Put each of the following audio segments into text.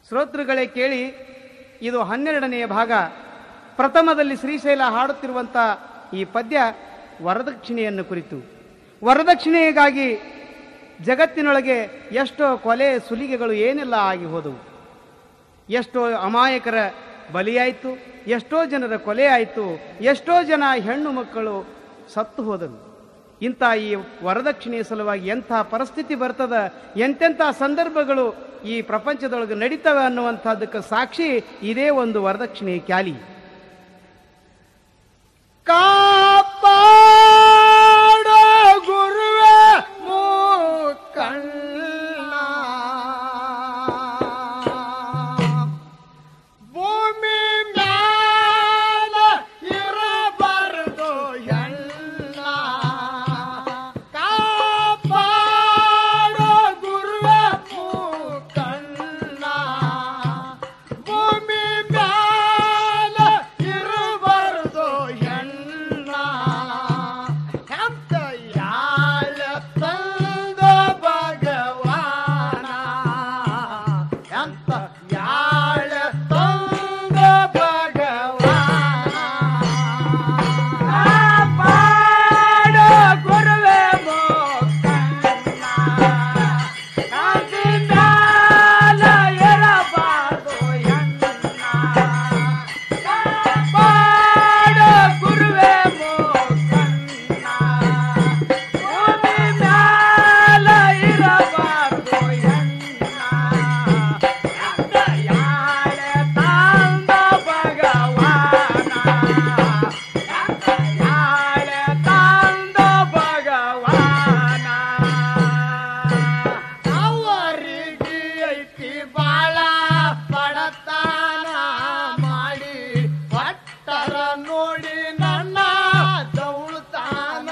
ಶ್ರೋತೃಗಳೇ ಕೇಳಿ ಇದು ಹನ್ನೆರಡನೆಯ ಭಾಗ ಪ್ರಥಮದಲ್ಲಿ ಶ್ರೀಶೈಲ ಹಾಡುತ್ತಿರುವಂಥ ಈ ಪದ್ಯ ವರದಕ್ಷಿಣೆಯನ್ನು ಕುರಿತು ವರದಕ್ಷಿಣೆಗಾಗಿ ಜಗತ್ತಿನೊಳಗೆ ಎಷ್ಟೋ ಕೊಲೆ ಸುಲಿಗೆಗಳು ಏನೆಲ್ಲ ಆಗಿ ಹೋದವು ಎಷ್ಟೋ ಅಮಾಯಕರ ಬಲಿಯಾಯಿತು ಎಷ್ಟೋ ಜನರ ಕೊಲೆ ಆಯಿತು ಎಷ್ಟೋ ಜನ ಹೆಣ್ಣು ಮಕ್ಕಳು ಸತ್ತು ಹೋದರು ಇಂಥ ಈ ವರದಕ್ಷಿಣೆಯ ಸಲುವಾಗಿ ಎಂಥ ಪರಿಸ್ಥಿತಿ ಬರ್ತದ ಎಂತೆಂಥ ಸಂದರ್ಭಗಳು ಈ ಪ್ರಪಂಚದೊಳಗೆ ನಡೀತವೆ ಅನ್ನುವಂಥದ್ದಕ್ಕೆ ಸಾಕ್ಷಿ ಇದೇ ಒಂದು ವರದಕ್ಷಿಣೆಯ ಕ್ಯಾಲಿ ಕಾಪಾಡೋ ಗುರುವೆ ಮೂಕಣ್ಣ ಭೂಮಿ ಮ್ಯಾಲ ಇರಬಾರದು ಎಣ್ಣ ಕಾಪಾಡೋ ಗುರುವೆ ಮೂಕಣ್ಣ ಭೂಮಿ ಮ್ಯಾಲ ಇರಬಾರದು ಹೆಣ್ಣ ಎಂತ ಯಾಳ ತಂದ ಭಗವಾನ ಎಂತ ಯಾಳ ತಂದ ಭಗವಾನ ಕಾಪಾಡ ಗುರುವೆ ಮೋಕಣ್ಣ ಕಾಂತಿನಾಲ ಇರಬಾರದು ಹೆಣ್ಣ ಕಾಪಾಡ ಗುರುವೆ ಮೋಕಣ್ಣ ಭೂಮಿ ಮ್ಯಾಲ ಇರಬಾರದು ಹೆಣ್ಣ ಎಂತ ಯಾಳೆ ತಂದ ಭಗವಾನ ಎಂತ ಯಾಳೆ ತಂದ ಭಗವಾನ ಅವರಿಗೆ ಐತಿ ಬಾಳ ಬಡತನ ಮಾಡಿ ಪಟ್ಟರ ನೋಡಿ ನನ್ನ ದೌಳ್ತಾನ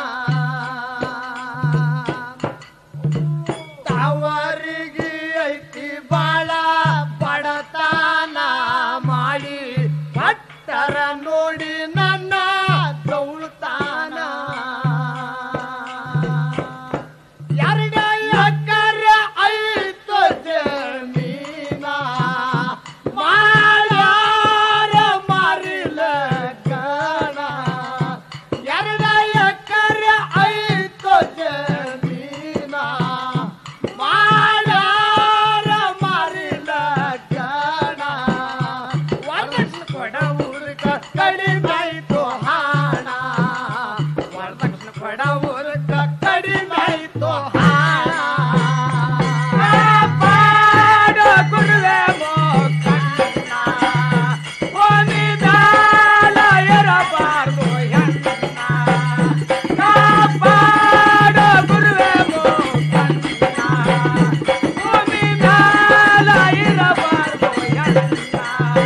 ತವರಿಗೆ ಐತಿ ಬಾಳ ಬಡತನ ಮಾಡಿ ಪಟ್ಟರ ನೋಡಿ ನನ್ನ ದೌಳ್ತಾನ ಎರಡು ಎಕರೆ ಐದು ಜಮೀನ ಮಾಡ್ಯಾರ ಮಾರಿಲ ಗಣ ಎರಡು ಎಕರೆ ಐದು ಜಮೀನ ಮಾಡ್ಯಾರ ಮಾರಿಲ ಗಣ ವರದಕ್ಷಿಣೆ ಕೊಡವುದಕ್ಕ ಕಡಿಮೆ ಆಯ್ತು ಹಾಣ ವರದಕ್ಷಿಣೆ ಕೊಡವುದಕ್ಕ ಕಡಿಮೆ ಆಯ್ತು ಹಾಣ ಕಾಪಾಡ ಗುರುವೆ ಮೋಕಣ್ಣ ಓನಿದಾಲ ಇರಬಾರ್ದು ಹೆಣ್ಣ ಕಾಪಾಡ ಗುರುವೆ ಮೋಕಣ್ಣ ಓನಿದಾಲ ಇರಬಾರ್ದು ಹೆಣ್ಣ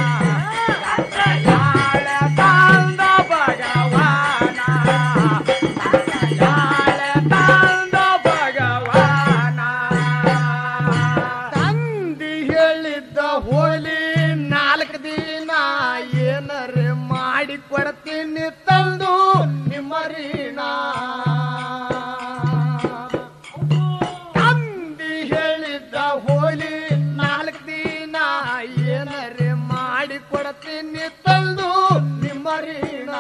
ಯಾಳ ತಾಂದ ಭಗವಾನ ಯಾಳ ತಾಂದ ಭಗವಾನ ತಂದಿ ಹೇಳಿದ್ದ ಹೋಲಿ ನಾಲ್ಕು ದಿನ ಏನರೆ ಮಾಡಿ ಕೊಡ್ತೀನಿ ತಂದು ನಿಮ್ಮರಿನ ತಂದಿ ಹೇಳಿದ್ದ ಹೋಲಿ ನಾಲ್ಕು ದಿನ ಏನರೆ ಮಾಡಿ ಕೊಡ್ತೀನಿ ತಂದು ನಿಮ್ಮರಿನ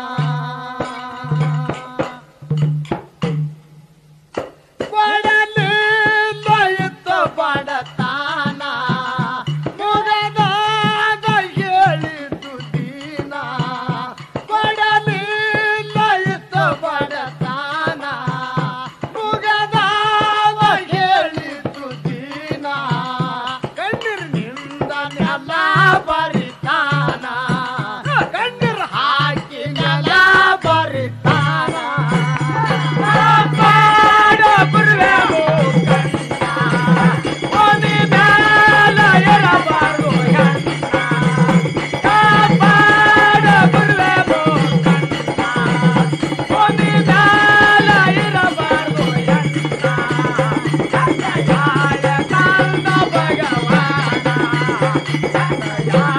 ಕೊಡಲಿಲ್ಲ ಇತ್ತು ಬಡತಾನ ಮುಗದಾಗ ಹೇಳಿದ್ದು ದೀನ ಕೊಡಲಿಲ್ಲ ಇತ್ತು ಬಡತಾನ ಮುಗದಾಗ ಹೇಳಿದ್ದು ದೀನ ಕಣ್ಣೀರಿನಿಂದ ನೆಲ ಬರಿತಾನ ಕಣ್ಣೀರು ಹಾಕಿ ನೆಲ ಬರಿತಾನ ಕಾಪಾಡ ಗುರುವೆ ಮೂಕಣ್ಣ, ಓನಿ ಮ್ಯಾಲ ಇರಬಾರ್ದು ಹೆಣ್ಣ. ಕಾಪಾಡ ಗುರುವೆ ಮೂಕಣ್ಣ, ಓನಿ ಮ್ಯಾಲ ಇರಬಾರ್ದು ಹೆಣ್ಣ. ಯಾಳ ಕಾಂದ ಭಗವಾನ ಯಾಳ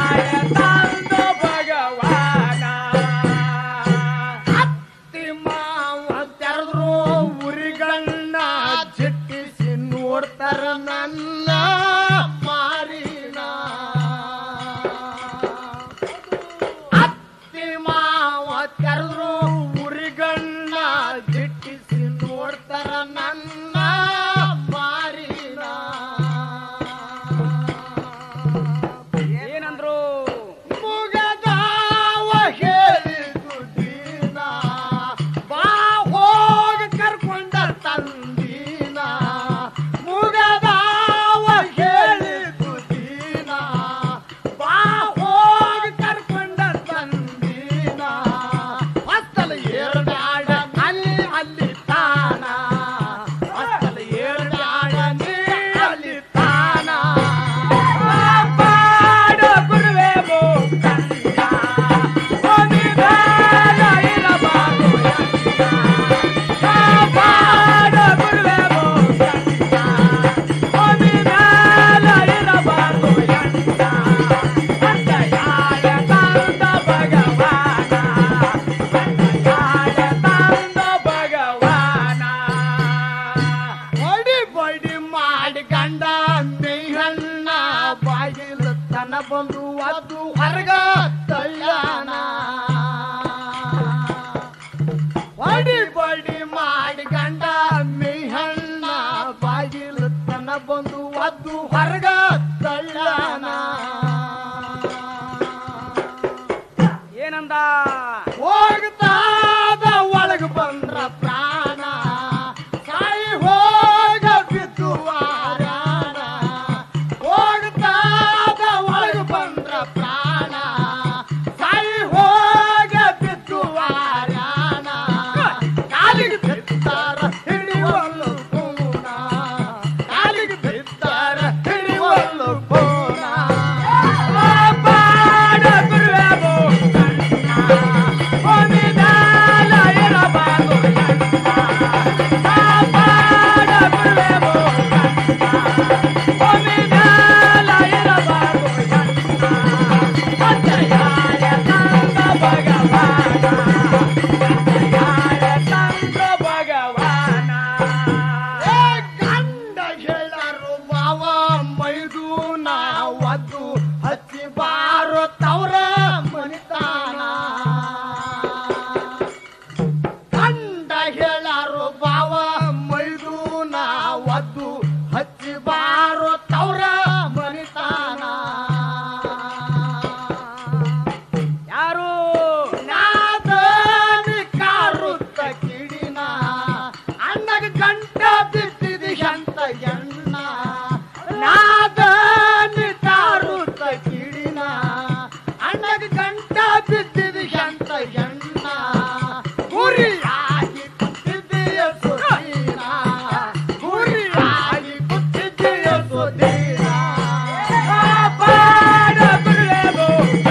ತನ ಬಂದು ಅದು ಹೊರಗ ತಳ್ಳಾನ ಹೊಡಿ ಬಡಿ ಮಾಡಿ ಗಂಡ ಮೇಹಣ್ಣ ಬಾಗಿಲು ತನ ಬಂದು ಅದು ಹೊರಗ ತಳ್ಳಾನ ಏನಂದ ಹೋಗ್ತಾದ ಒಳಗ ಬಂದ್ರ ಪ್ರಾಣ ಸಾಯಿ ಹೋಗ ಬಿದ್ದು ಆರಾಣ ಹೋಗ್ತಾದ ಒಳಗ ಬಂದ್ರ ಪ್ರಾಣ ಸಾಯಿ ಹೋಗ ಬಿದ್ದು ಆರಾಣ ಕಾಲಿಗೆ ಬಿದ್ದಾರ ಹಿಡಿವಲ್ಲು ಪೂನ ಕಾಲಿಗೆ ಬಿದ್ದಾರ ಹಿಡಿವಲ್ಲು ಪೂನ ಬಾಡ ಗುರುವೇಮೋ ಗಂಡ ಹೇಳರು ಮಾವ ಮೈದು ನಾವದ್ದು ಹಚ್ಚಿ ಬಾರೋ ತವರ ಮನಿತಾನ ಗಂಡ ಹೇಳರು ಬಾವ ಮೈದು ನಾವದ್ದು ಹಚ್ಚಿ ಬಾರೋ ತವರ ಮನಿತಾನ ಯಾರು ನಾದನಿ ಕಾರುತ್ತ ಕಿಡಿನ ಅಣ್ಣಗ ಗಂಟ ಬಿದ್ದಿದಿ ಅಂತ ಎಣ್ಣ ನಾದನಿ ಕಾರುತ್ತ ಕಿಡಿನ ಅಣ್ಣಗ ಗಂಟ ಬಿದ್ದಿದಿ ಅಂತ ಎಣ್ಣ ಗುರಿಯಾಗಿ ಕುತ್ತಿದೆಯ ಸುದೀನ ಗುರಿಯಾಗಿ ಕುತ್ತಿದೆಯ ಸುದೀನ ಬಾಡ ಗುರುವೇಗೋ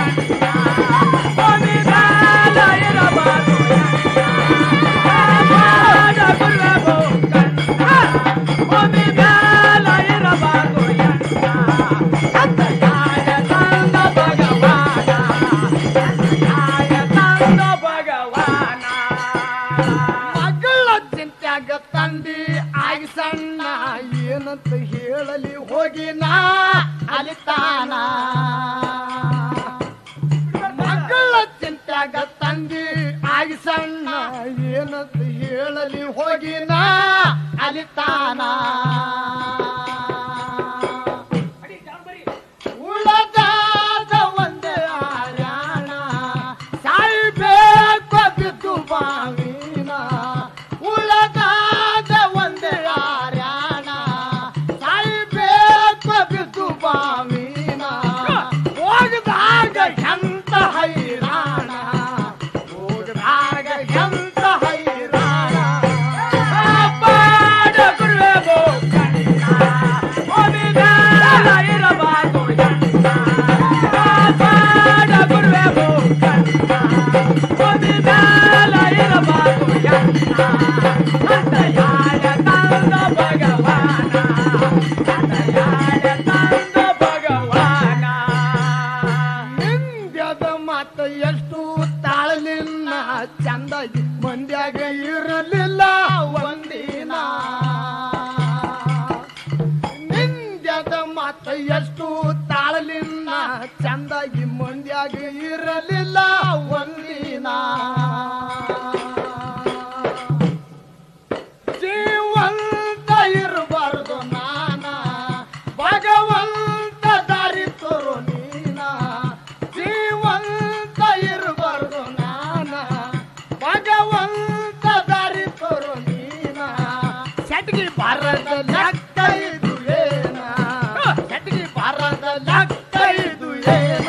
ಮಗಳ ಚಿಂತ್ಯಾಗ ತಂದಿ ಆಗಿ ಸಣ್ಣ ಏನಂತ ಹೇಳಲಿ ಹೋಗಿ ನಾ ಅಲಿತಾನ ಮಗಳ ಚಿಂತ್ಯಾಗ ತಂದಿ ಆಗಿ ಸಣ್ಣ ಏನಂತ ಹೇಳಲಿ ಹೋಗಿ ನಾ ಅಲಿತಾನ ಉಳದಾದ ಒಂದೇ ಆರ್ಯಾಣ ಸಾಯ್ಬೇಕು ಬಿದ್ದು ಬಾವಿನ ಉಳದಾದ ಒಂದೇ ಆರ್ಯಾಣ ಸಾಯ್ಬೇಕು ಬಿದ್ದು ಬಾವಿನ ಹೋಗದಾಗ ಎಂತ ಹೈರಾಣ ಹೋಗದಾಗ ಎಂತ ಹೈರಾಣ ಬಾಡ ಗುರುವೇಗೋ ನಿಂದ್ಯದ ಮಾತ ಎಷ್ಟು ತಾಳಲಿಲ್ಲ ಚಂದಾಗಿ ಮಂದ್ಯಾಗ ಇರಲಿಲ್ಲ ಒಂದಿನ ನಿಂದ್ಯದ ಮಾತ ಎಷ್ಟು ತಾಳಲಿಲ್ಲ ಚಂದಾಗಿ ಮಂದ್ಯಾಗ ಇರಲಿಲ್ಲ ಒಂದಿನ ಜೀವಂತ ಇರಬಾರ್ದು ನಾನ ಭಗವಂತ ದಾರಿ ತೋರು ನೀನ ಜೀವಂತ ಇರಬಾರ್ದು ನಾನ ಭಗವಂತ ದಾರಿ ತೋರು ನೀನ ಸೆಟ್ಗಿ ಬಾರದ ಲೆಕ್ಕ ಇದು ಏನ ಸೆಟ್ಗಿ ಬಾರದ ಲೆಕ್ಕ ಇದು ಏನ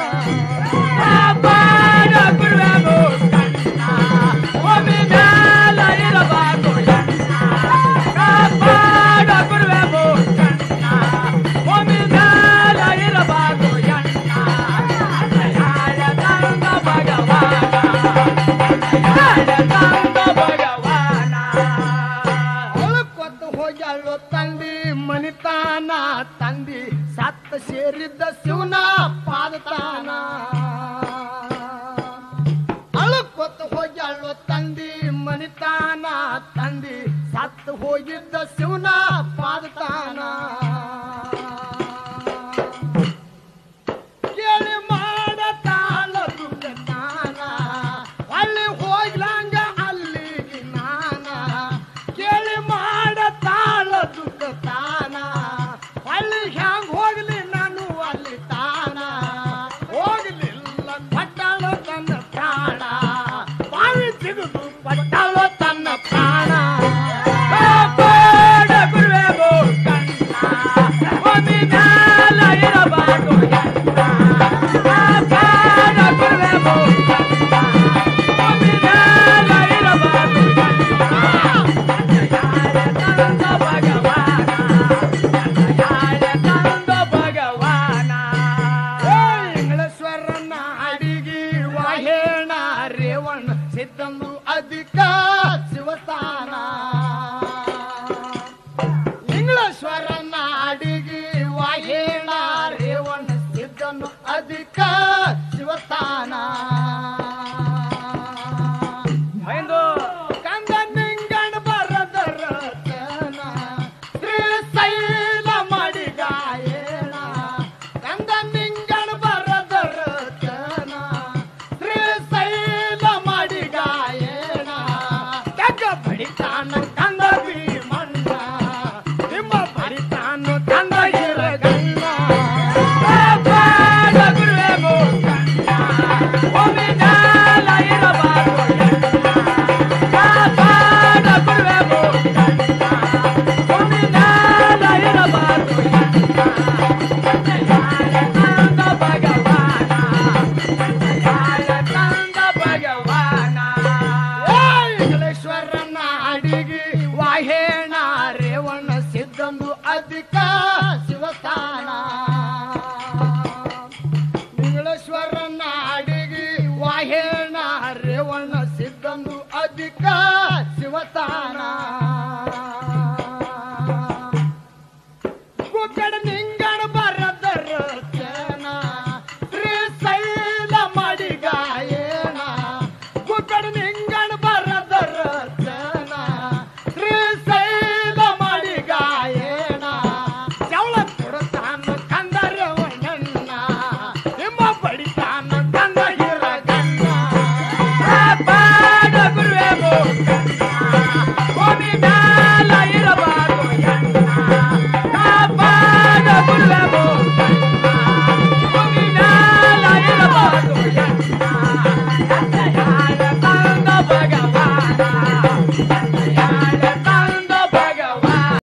ಬಾಡ ಗುರುವೇಗೋ ಕಣ್ಣ ಒಮ್ಮಿನಾಲ ಇರಬಾರ್ದು ಎಣ್ಣ ಕಾಪಾಡ ಗುರುವೇಗೋ ಕಣ್ಣ ಒಮ್ಮಿನಾಲ ಇರಬಾರ್ದು ಎಣ್ಣ ಯಾರ ತಂದ ಭಗವಾನ ಯಾರ ತಂದ ಭಗವಾನ ಹೊಲಕ್ಕೊತ್ತು ಹೋಗ್ಯಾಳು ತಂದಿ ಮನಿತಾನ ತಂದಿ ಸತ್ತ ಸೇರಿದ್ದ ಶಿವನ ಪಾದತಾನ ಅಳಕ್ಕೊತ್ತು ಹೋಗ್ಯಾಳು ತಂದಿ ಮನಿತಾನ ತಂದಿ ಸತ್ತು ಹೋಗಿದ್ದ ಶಿವನ ಪಾದತಾನ ಅಧಿಕ ಶಿವಸ್ಥಾನ ಎಂದು ಕಂದ ನಿಂಗಣ ಬರದ ರಚನ ಶ್ರೀ ಶೈಲ ಮಾಡಿ ಗಾಯನ ಕಂದ ನಿಂಗಣ ಬರದ ರಚನ ಶ್ರೀ ಶೈಲ ಮಾಡಿ ಗಾಯನ ತಗ ಬಡಿತಾನ ಕಂದ ಭೀಮಣ್ಣ ನಿಮ್ಮ ಬಡಿತಾನು ಕಂದ ಹಿರಗಣ್ಣ ಬಾಡ ಗುರುವೆ ಮೋಕಣ್ಣ ಒಮ್ಮೆ ನಾಲ ಇರಬಾರ್ದು ಕಾಪಾಡ ಗುರುವೆ ಮೋಕಣ್ಣ ಒಮ್ಮೆ ನಾಲ ಇರಬಾರ್ದು ಕಂದ ಭಗವಾನ ಕಂದ ಭಗವಾನ ಇಂಗ್ಲೇಶ್ವರನ ಅಡಿಗೆ ವಾಹೇಣ ರೇವಣ ಸಿದ್ಧಂದು ಅಧಿಕ ಶಿವಸ್ಥಾನ ಇಂಗ್ಲೇಶ್ವರನ ಅಡಿಗೆ ವಾಹೇಣ ರೇವಣ ಸಿದ್ಧಂದು ಅಧಿಕ ಶಿವಸ್ಥಾನ ಕುಕ್ಕಡ ನಿಂಗಣ ಬರದ ರಚನ ಶ್ರೀ ಶೈಲ ಮಾಡಿ ಗಾಯನ ಕುಕ್ಕಡ ನಿಂಗಣ ಬರದ ರಚನ ಶ್ರೀ ಶೈಲ ಮಾಡಿ ಗಾಯನ ಚವಳ ಕೊಡತಾನ ಕಂದರವಣ್ಣ ನಿಮ್ಮ ಬಡಿತಾನ ಕಂದ ಹಿರಗಣ್ಣ ಬಾಡ ಗುರುವೆ ಮೋಕಣ್ಣ ಒಮ್ಮೆ ಮ್ಯಾಲ ಇರಬಾರ್ದು ಎಣ್ಣ ಕಾಪಾಡ ಗುರುವೆ ಮೋಕಣ್ಣ ಒಮ್ಮೆ ಮ್ಯಾಲ ಇರಬಾರ್ದು ಎಣ್ಣ ತಂದೆಯಾದ ತಂದ ಭಗವಾನ